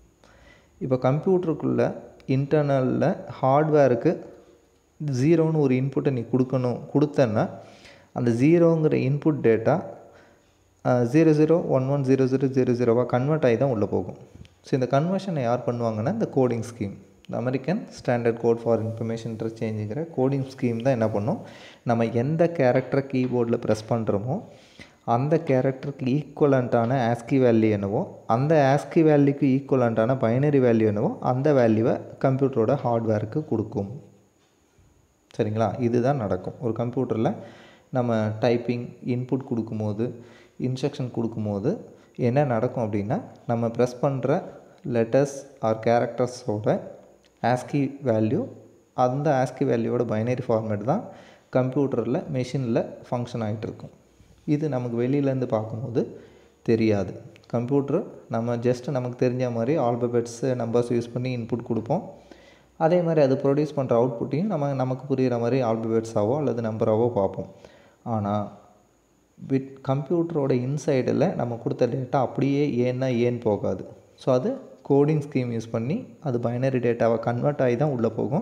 இப்போ கம்ப்யூட்டருக்குள்ளே இன்டர்னலில் ஹார்ட்வேருக்கு ஜீரோன்னு ஒரு இன்புட்டை நீ கொடுக்கணும் கொடுத்தன்னா அந்த ஜீரோங்கிற input data zero zero one one zero zero zero ஜீரோவாக கன்வெர்ட் ஆகி தான் உள்ளே போகும் ஸோ இந்த கன்வர்ஷனை யார் பண்ணுவாங்கன்னா இந்த கோடிங் ஸ்கீம் இந்த American standard code for information இன்டர்சேஞ்சுங்கிற கோடிங் ஸ்கீம் தான் என்ன பண்ணும் நம்ம எந்த கேரக்டரை கீபோர்டில் ப்ரெஸ் பண்ணுறோமோ அந்த கேரக்டருக்கு ஈக்குவலண்ட்டான ஆஸ்கி வேல்யூ என்னவோ அந்த ஆஸ்கி வேல்யூக்கு ஈக்குவலண்ட்டான பைனரி வேல்யூ என்னவோ அந்த வேல்யூவை கம்ப்யூட்டரோட ஹார்ட்வேருக்கு கொடுக்கும் சரிங்களா இதுதான் நடக்கும் ஒரு கம்ப்யூட்டரில் நம்ம டைப்பிங் இன்புட் கொடுக்கும்போது இன்ஸ்ட்ரக்ஷன் கொடுக்கும்போது என்ன நடக்கும் அப்படின்னா நம்ம ப்ரெஸ் பண்ணுற லெட்டர்ஸ் ஆர் கேரக்டர்ஸோட ஆஸ்கி வேல்யூ அந்த ஆஸ்கி வேல்யூவோட பைனரி ஃபார்மேட் தான் கம்ப்யூட்டரில் மெஷினில் ஃபங்க்ஷன் ஆகிட்டு இருக்கும் இது நமக்கு வெளியிலேருந்து பார்க்கும்போது தெரியாது கம்ப்யூட்ரு நம்ம ஜஸ்ட் நமக்கு தெரிஞ்ச மாதிரி ஆல்பபெட்ஸு நம்பர்ஸ் யூஸ் பண்ணி இன்புட் கொடுப்போம் அதே மாதிரி அது ப்ரொடியூஸ் பண்ணுற அவுட்புட்டையும் நம்ம நமக்கு புரிகிற மாதிரி ஆல்பபெட்ஸாவோ அல்லது நம்பராவோ பார்ப்போம் ஆனால் வித் கம்ப்யூட்டரோட இன்சைடில் நம்ம கொடுத்த டேட்டா அப்படியே ஏன்னா ஏன் போகாது ஸோ அது கோடிங் ஸ்கீம் யூஸ் பண்ணி அது பைனரி டேட்டாவை கன்வெர்ட் ஆகி தான் உள்ளே போகும்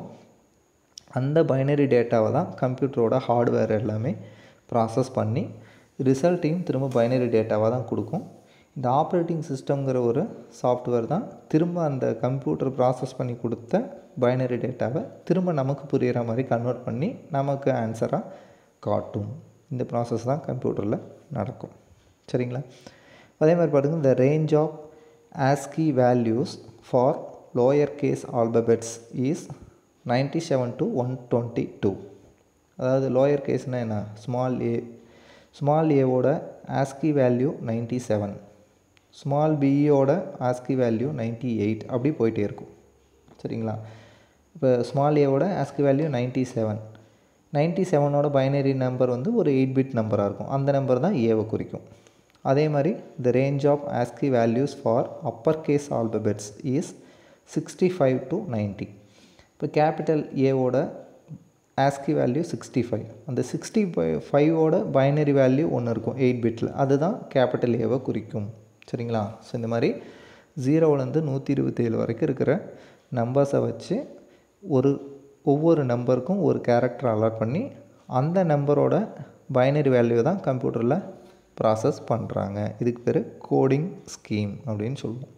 அந்த பைனரி டேட்டாவை தான் கம்ப்யூட்டரோட ஹார்ட்வேர் எல்லாமே ப்ராசஸ் பண்ணி ரிசல்ட்டையும் திரும்ப பைனரி டேட்டாவாக தான் கொடுக்கும் இந்த ஆப்ரேட்டிங் சிஸ்டம்ங்கிற ஒரு சாஃப்ட்வேர் தான் திரும்ப அந்த கம்ப்யூட்டர் ப்ராசஸ் பண்ணி கொடுத்த பைனரி டேட்டாவை திரும்ப நமக்கு புரிகிற மாதிரி கன்வெர்ட் பண்ணி நமக்கு ஆன்சராக காட்டும் இந்த ப்ராசஸ் தான் கம்ப்யூட்டரில் நடக்கும் சரிங்களா அதே மாதிரி பாருங்கள் இந்த range of ASCII values for lower case alphabets is ninety seven to one twenty two அதாவது லோயர் கேஸ்னால் என்ன ஸ்மால் ஏ ஸ்மால் ஏவோட ASCII value ninety seven small பிஇயோட ஆஸ்கி வேல்யூ நைன்ட்டி எயிட் அப்படி போயிட்டே இருக்கும் சரிங்களா இப்போ ஸ்மால் ஏவோட ASCII value ninety seven ninety செவனோட பைனரி நம்பர் வந்து ஒரு எயிட் பிட் நம்பராக இருக்கும் அந்த நம்பர் தான் ஏவை குறிக்கும் அதே மாதிரி the range of ASCII values for upper case alphabets is sixty five to ninety இப்போ கேபிட்டல் ஏவோட ஆஸ்கி வேல்யூ சிக்ஸ்டி ஃபைவ் அந்த சிக்ஸ்டி ஃபைவ் ஃபைவோட பைனரி வேல்யூ ஒன்று இருக்கும் எயிட் பிட்டில் அதுதான் கேபிட்டல் ஏவை குறிக்கும் சரிங்களா ஸோ இந்த மாதிரி ஜீரோவிலேருந்து நூற்றி இருபத்தேழு வரைக்கும் இருக்கிற நம்பர்ஸை வச்சு ஒரு ஒவ்வொரு நம்பருக்கும் ஒரு கேரக்டர் அலாட் பண்ணி அந்த நம்பரோட பைனரி வேல்யூ தான் கம்ப்யூட்டரில் ப்ராசஸ் பண்ணுறாங்க இதுக்கு பேர் கோடிங் ஸ்கீம் அப்படின்னு சொல்லுவோம்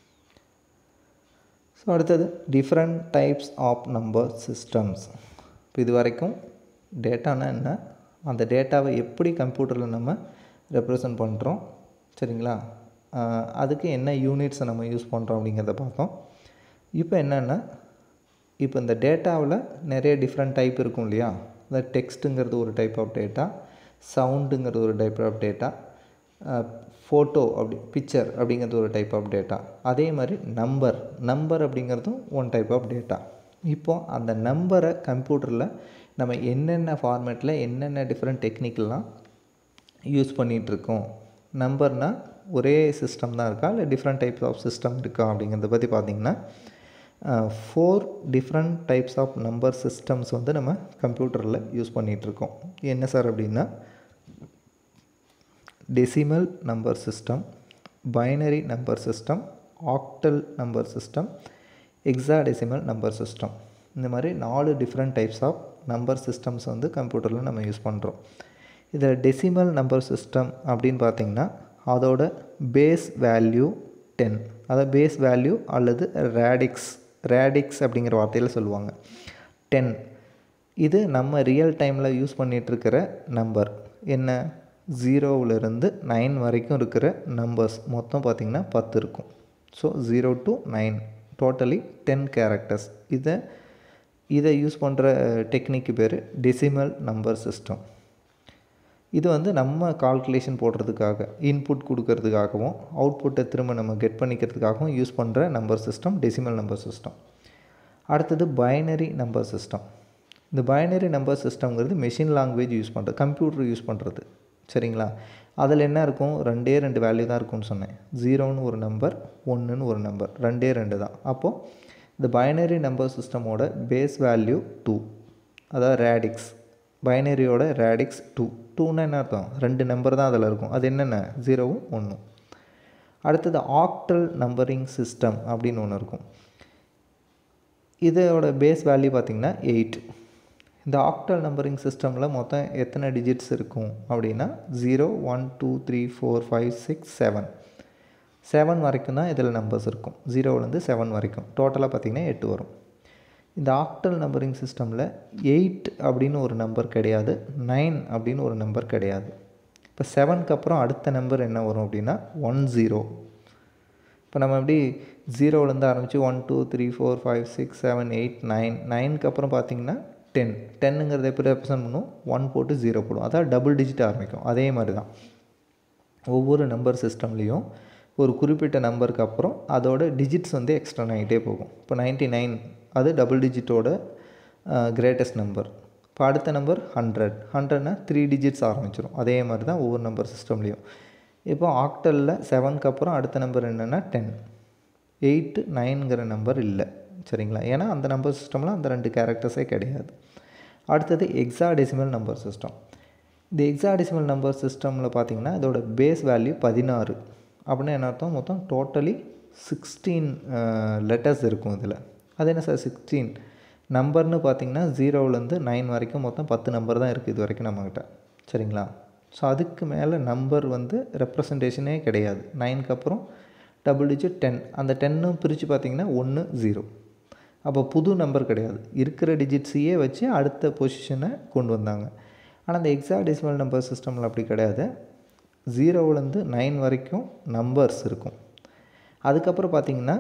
ஸோ அடுத்தது different types of number systems இப்போ இது வரைக்கும் டேட்டானா என்ன அந்த டேட்டாவை எப்படி கம்ப்யூட்டரில் நம்ம ரெப்ரசன்ட் பண்ணுறோம் சரிங்களா அதுக்கு என்ன யூனிட்ஸை நம்ம யூஸ் பண்ணுறோம் அப்படிங்கிறத பார்த்தோம் இப்போ என்னென்னா இப்போ இந்த டேட்டாவில் நிறைய டிஃப்ரெண்ட் டைப் இருக்கும் இல்லையா இந்த டெக்ஸ்ட்டுங்கிறது ஒரு டைப் ஆஃப் டேட்டா சவுண்டுங்கிறது ஒரு டைப் ஆஃப் டேட்டா ஃபோட்டோ அப்படி பிக்சர் அப்படிங்கிறது ஒரு டைப் ஆஃப் டேட்டா அதே மாதிரி நம்பர் நம்பர் அப்படிங்கிறதும் ஒன் டைப் ஆஃப் டேட்டா இப்போ அந்த நம்பரை கம்ப்யூட்டரில் நம்ம என்னென்ன ஃபார்மேட்டில் என்னென்ன டிஃப்ரெண்ட் டெக்னிக்கெலாம் யூஸ் பண்ணிகிட்ருக்கோம் நம்பர்னால் ஒரே சிஸ்டம் தான் இருக்கா இல்லை டிஃப்ரெண்ட் டைப்ஸ் ஆஃப் சிஸ்டம் இருக்கா அப்படிங்கிறத பற்றி பார்த்திங்கன்னா four different types of number systems வந்து நம்ம கம்ப்யூட்டரில் யூஸ் பண்ணிகிட்ருக்கோம் என்ன சார் அப்படின்னா decimal number system binary number system octal number system hexadecimal number system இந்த மாதிரி நாலு different types of number systems வந்து கம்ப்யூட்டரில் நம்ம யூஸ் பண்ணுறோம் இதில் டெசிமல் நம்பர் சிஸ்டம் அப்படின்னு பார்த்திங்கன்னா அதோட பேஸ் வேல்யூ டென் அதாவது பேஸ் வேல்யூ அல்லது ரேடிக்ஸ் ரேடிக்ஸ் அப்படிங்கிற வார்த்தையில் சொல்லுவாங்க டென் இது நம்ம ரியல் டைமில் யூஸ் பண்ணிகிட்ருக்கிற நம்பர் என்ன ஜீரோவிலேருந்து நைன் வரைக்கும் இருக்கிற நம்பர்ஸ் மொத்தம் பார்த்திங்கன்னா பத்து இருக்கும் so zero to nine totally ten characters இதை இதை யூஸ் பண்ணுற டெக்னிக்கு பேர் டெசிமல் நம்பர் சிஸ்டம் இது வந்து நம்ம கால்குலேஷன் போடுறதுக்காக இன்புட் கொடுக்கறதுக்காகவும் அவுட்புட்டை திரும்ப நம்ம கெட் பண்ணிக்கிறதுக்காகவும் யூஸ் பண்ணுற number system decimal number system அடுத்தது பைனரி நம்பர் சிஸ்டம் இந்த பைனரி நம்பர் சிஸ்டம்ங்கிறது மெஷின் லாங்குவேஜ் யூஸ் பண்ணுறது கம்ப்யூட்டர் யூஸ் பண்ணுறது சரிங்களா அதில் என்ன இருக்கும் ரெண்டே ரெண்டு வேல்யூ தான் இருக்கும்னு சொன்னேன் ஜீரோன்னு ஒரு நம்பர் ஒன்றுன்னு ஒரு நம்பர் ரெண்டே ரெண்டு தான் அப்போது இந்த பைனரி நம்பர் சிஸ்டமோட பேஸ் வேல்யூ டூ அதாவது ரேடிக்ஸ் பைனரியோட ரேடிக்ஸ் டூ டூன்னா என்ன அர்த்தம் ரெண்டு நம்பர் தான் அதில் இருக்கும் அது என்னென்ன ஜீரோவும் ஒன்றும் அடுத்தது ஆக்டல் நம்பரிங் சிஸ்டம் அப்படின்னு ஒன்று இருக்கும் இதோட பேஸ் வேல்யூ பார்த்திங்கன்னா எயிட் இந்த ஆக்டல் நம்பரிங் சிஸ்டமில் மொத்தம் எத்தனை டிஜிட்ஸ் இருக்கும் அப்படின்னா zero one two three four five six seven seven வரைக்கும் தான் இதில் நம்பர்ஸ் இருக்கும் ஜீரோவிலேருந்து செவன் வரைக்கும் டோட்டலாக பார்த்திங்கன்னா எட்டு வரும் இந்த ஆக்டல் நம்பரிங் சிஸ்டமில் எயிட் அப்படின்னு ஒரு நம்பர் கிடையாது நைன் அப்படின்னு ஒரு நம்பர் கிடையாது இப்போ செவனுக்கு அப்புறம் அடுத்த நம்பர் என்ன வரும் அப்படின்னா ஒன் ஜீரோ இப்போ நம்ம எப்படி ஜீரோலேருந்து ஆரம்பித்து one two three four five six seven eight nine நைனுக்கு அப்புறம் பார்த்திங்கன்னா டென் டென்னுங்கிறத எப்படி ரெப்ரசன்ட் பண்ணும் ஒன் போட்டு ஜீரோ போடும் அதான் டபுள் டிஜிட் ஆரம்பிக்கும் அதே மாதிரி தான் ஒவ்வொரு நம்பர் சிஸ்டம்லேயும் ஒரு குறிப்பிட்ட நம்பருக்கு அப்புறம் அதோட டிஜிட்ஸ் வந்து எக்ஸ்ட்ரா ஆகிட்டே போகும் இப்போ நைன்ட்டி நைன் அது டபுள் டிஜிட்டோட கிரேட்டஸ்ட் நம்பர் இப்போ அடுத்த நம்பர் ஹண்ட்ரட் ஹண்ட்ரட்னா த்ரீ டிஜிட்ஸ் ஆரம்பிச்சிடும் அதே மாதிரி தான் ஒவ்வொரு நம்பர் சிஸ்டம்லேயும் இப்போ ஆக்டலில் செவனுக்கு அப்புறம் அடுத்த நம்பர் என்னென்னா டென் எயிட்டு நைனுங்கிற நம்பர் இல்லை சரிங்களா ஏன்னா அந்த நம்பர் சிஸ்டமில் அந்த ரெண்டு கேரக்டர்ஸே கிடையாது அடுத்தது எக்ஸாடெசிமல் நம்பர் சிஸ்டம் இந்த எக்ஸாடெசிமல் நம்பர் சிஸ்டமில் பார்த்திங்கன்னா இதோட பேஸ் வேல்யூ பதினாறு அப்படின்னா என்ன அர்த்தம் மொத்தம் டோட்டலி சிக்ஸ்டீன் லெட்டர்ஸ் இருக்கும் இதில் அது என்ன சார் சிக்ஸ்டீன் நம்பர்னு பார்த்தீங்கன்னா ஜீரோவிலேருந்து நைன் வரைக்கும் மொத்தம் பத்து நம்பர் தான் இருக்குது இது வரைக்கும் நம்மக்கிட்ட சரிங்களா ஸோ அதுக்கு மேலே நம்பர் வந்து ரெப்ரசன்டேஷனே கிடையாது நைனுக்கு அப்புறம் டபுள் டிஜிட் டென் அந்த டென்னும் பிரித்து பார்த்தீங்கன்னா ஒன்று ஜீரோ அப்போ புது நம்பர் கிடையாது இருக்கிற டிஜிட்ஸையே வச்சு அடுத்த பொசிஷனை கொண்டு வந்தாங்க ஆனால் அந்த எக்ஸாடெசிமல் நம்பர் சிஸ்டமில் அப்படி கிடையாது ஜீரோவிலேருந்து நைன் வரைக்கும் நம்பர்ஸ் இருக்கும் அதுக்கப்புறம் பார்த்திங்கன்னா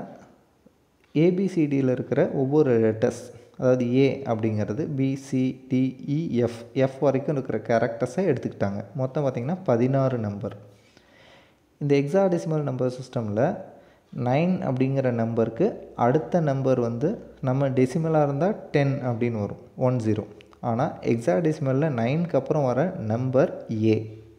ஏபிசிடியில் இருக்கிற ஒவ்வொரு லெட்டர்ஸ் அதாவது ஏ அப்படிங்கிறது பிசிடிஇஎஃப் எஃப் வரைக்கும் இருக்கிற கேரக்டர்ஸை எடுத்துக்கிட்டாங்க மொத்தம் பார்த்திங்கன்னா பதினாறு நம்பர் இந்த எக்ஸாடெசிமல் நம்பர் சிஸ்டமில் நைன் அப்படிங்கிற நம்பருக்கு அடுத்த நம்பர் வந்து நம்ம டெசிமலாக இருந்தால் டென் அப்படின்னு வரும் ஒன் ஜீரோ ஆனால் எக்ஸாடெசிமலில் நைனுக்கு அப்புறம் வர நம்பர் ஏ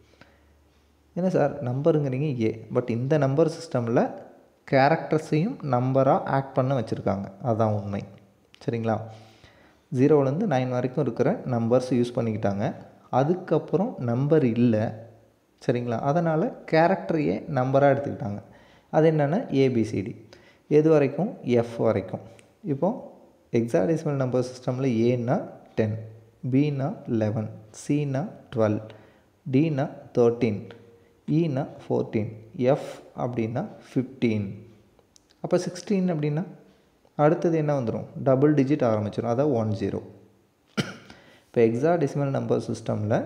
என்ன சார் நம்பருங்கிறீங்க ஏ பட் இந்த நம்பர் சிஸ்டமில் கேரக்டர்ஸையும் நம்பராக ஆக்ட் பண்ண வச்சுருக்காங்க அதுதான் உண்மை சரிங்களா ஜீரோலேருந்து நைன் வரைக்கும் இருக்கிற நம்பர்ஸ் யூஸ் பண்ணிக்கிட்டாங்க அதுக்கப்புறம் நம்பர் இல்லை சரிங்களா அதனால் கேரக்டரையே நம்பராக எடுத்துக்கிட்டாங்க அது என்னென்னா ஏபிசிடி எது வரைக்கும் எஃப் வரைக்கும் இப்போது எக்ஸாடெசிமல் நம்பர் சிஸ்டமில் ஏன்னா டென் பினா லெவன் சினா டுவெல் டினா தேர்ட்டீன் ஈனா ஃபோர்டீன் எஃப் அப்படின்னா ஃபிஃப்டீன் அப்போ சிக்ஸ்டீன் அப்படின்னா அடுத்தது என்ன வந்துடும் டபுள் டிஜிட் ஆரம்பிச்சிடும் அதான் ஒன் ஜீரோ இப்போ எக்ஸா டெசிமல் நம்பர் சிஸ்டமில்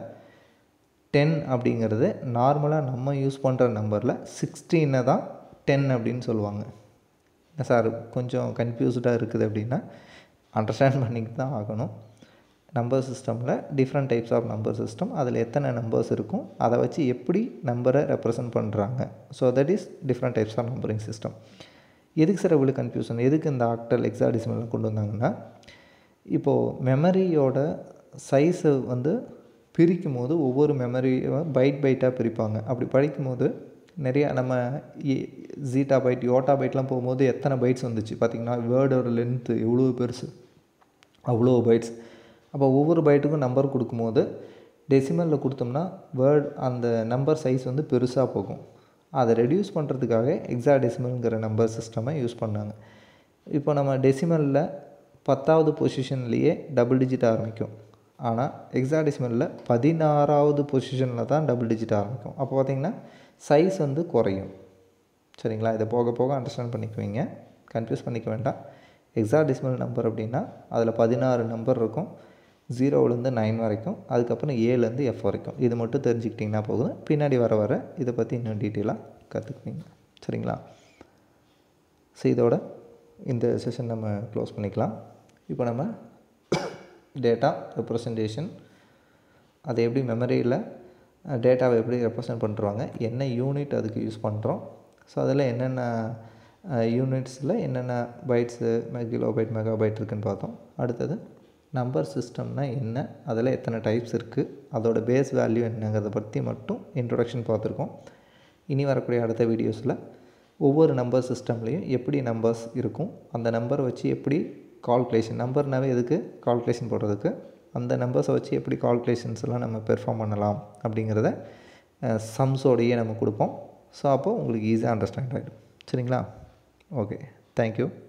டென் அப்படிங்கிறது நார்மலாக நம்ம யூஸ் பண்ணுற நம்பரில் சிக்ஸ்டீனை தான் டென் அப்படின்னு சொல்லுவாங்க சார் கொஞ்சம் கன்ஃபியூஸ்டாக இருக்குது அப்படின்னா அண்டர்ஸ்டாண்ட் பண்ணிட்டு தான் ஆகணும் நம்பர் சிஸ்டமில் different types of number system அதில் எத்தனை நம்பர்ஸ் இருக்கும் அதை வச்சு எப்படி நம்பரை ரெப்ரசன்ட் பண்ணுறாங்க so that is different types of numbering system எதுக்கு சார் இவ்வளோ கன்ஃபியூஷன் எதுக்கு இந்த ஆக்டல் எக்ஸாடிசிமல்லாம் கொண்டு வந்தாங்கன்னா இப்போது மெமரியோட சைஸை வந்து பிரிக்கும் போது ஒவ்வொரு மெமரியை பைட் பைட்டாக பிரிப்பாங்க அப்படி படிக்கும் போது நிறையா நம்ம ஜீட்டா பைட் யோட்டா பைட்லாம் போகும்போது எத்தனை பைட்ஸ் வந்துச்சு பார்த்திங்கன்னா வேர்டோட லென்த்து எவ்வளோ பெருசு அவ்வளோ பைட்ஸ் அப்போ ஒவ்வொரு பைட்டுக்கும் நம்பர் கொடுக்கும்போது டெசிமலில் கொடுத்தோம்னா வேர்ட் அந்த நம்பர் சைஸ் வந்து பெருசாக போகும் அதை ரெடியூஸ் பண்ணுறதுக்காக எக்ஸா டெசிமல்ங்கிற நம்பர் சிஸ்டமை யூஸ் பண்ணாங்க இப்போ நம்ம டெசிமலில் பத்தாவது பொசிஷன்லேயே டபுள் டிஜிட் ஆரம்பிக்கும் ஆனால் எக்ஸா டெசிமலில் பதினாறாவது பொசிஷனில் தான் டபுள் டிஜிட் ஆரம்பிக்கும் அப்போ பார்த்திங்கன்னா சைஸ் வந்து குறையும் சரிங்களா இதை போக போக அண்டர்ஸ்டாண்ட் பண்ணிக்குவீங்க கன்ஃபியூஸ் பண்ணிக்க வேண்டாம் எக்ஸா டெசிமல் நம்பர் அப்படின்னா அதில் பதினாறு நம்பர் இருக்கும் ஜீரோவிலேருந்து நைன் வரைக்கும் அதுக்கப்புறம் ஏலேருந்து எஃப் வரைக்கும் இது மட்டும் தெரிஞ்சுக்கிட்டிங்கன்னா போதும் பின்னாடி வர வர இதை பற்றி இன்னும் டீட்டெயிலாக கற்றுக்குவீங்க சரிங்களா ஸோ இதோட இந்த செஷன் நம்ம க்ளோஸ் பண்ணிக்கலாம் இப்போ நம்ம டேட்டா ரெப்ரசன்டேஷன் அதை எப்படி மெமரியில் டேட்டாவை எப்படி ரெப்ரசன்ட் பண்ணுறாங்க என்ன யூனிட் அதுக்கு யூஸ் பண்ணுறோம் ஸோ அதில் என்னென்ன யூனிட்ஸில் என்னென்ன bytes kilo byte mega megabyte இருக்குதுன்னு பார்த்தோம் அடுத்தது நம்பர் சிஸ்டம்னா என்ன அதில் எத்தனை டைப்ஸ் இருக்குது அதோட பேஸ் வேல்யூ என்னங்கிறத பற்றி மட்டும் இன்ட்ரொடக்ஷன் பார்த்துருக்கோம் இனி வரக்கூடிய அடுத்த வீடியோஸில் ஒவ்வொரு நம்பர் சிஸ்டம்லேயும் எப்படி நம்பர்ஸ் இருக்கும் அந்த நம்பரை வச்சு எப்படி கால்குலேஷன் நம்பர்னாவே எதுக்கு கால்குலேஷன் போடுறதுக்கு அந்த நம்பர்ஸை வச்சு எப்படி கால்குலேஷன்ஸ் எல்லாம் நம்ம பெர்ஃபார்ம் பண்ணலாம் அப்படிங்கிறத சம்ஸோடையே நம்ம கொடுப்போம் ஸோ அப்போது உங்களுக்கு ஈஸியாக அண்டர்ஸ்டாண்ட் ஆகிடும் சரிங்களா ஓகே தேங்க்யூ